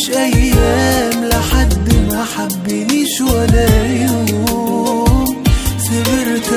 عيش ايام لحد ما حبنيش ولا يوم صبرت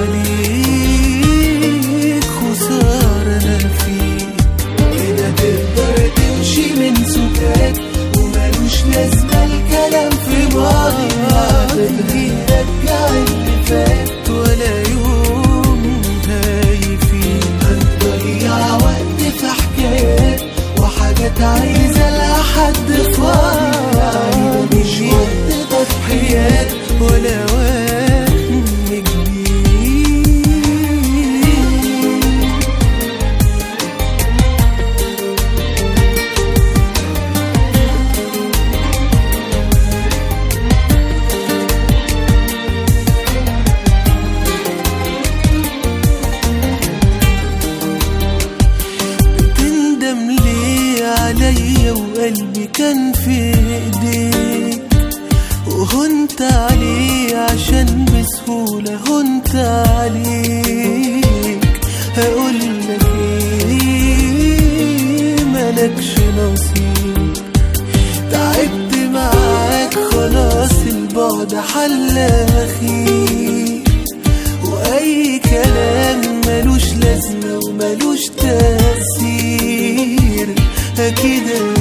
عليك خسارة انا فيك كده تقدر تمشي من سكات ومالوش لازمة الكلام في ماضي هتجي رجع اللي فات ولا يوم هاي فيه هنضيع وقت في حكايات وحاجات عايزة لها حد فاضي يعني مش وقت تضحيات ولا وقت جديد تندم ليه عليا وقلبي كان في ايديك وهنت عليه عشان بسهولة هنت عليك هقول لك ايه ملكش نصيب تعبت معاك خلاص البعد حل اخير واي كلام ملوش لازمه وملوش تاثير اكيد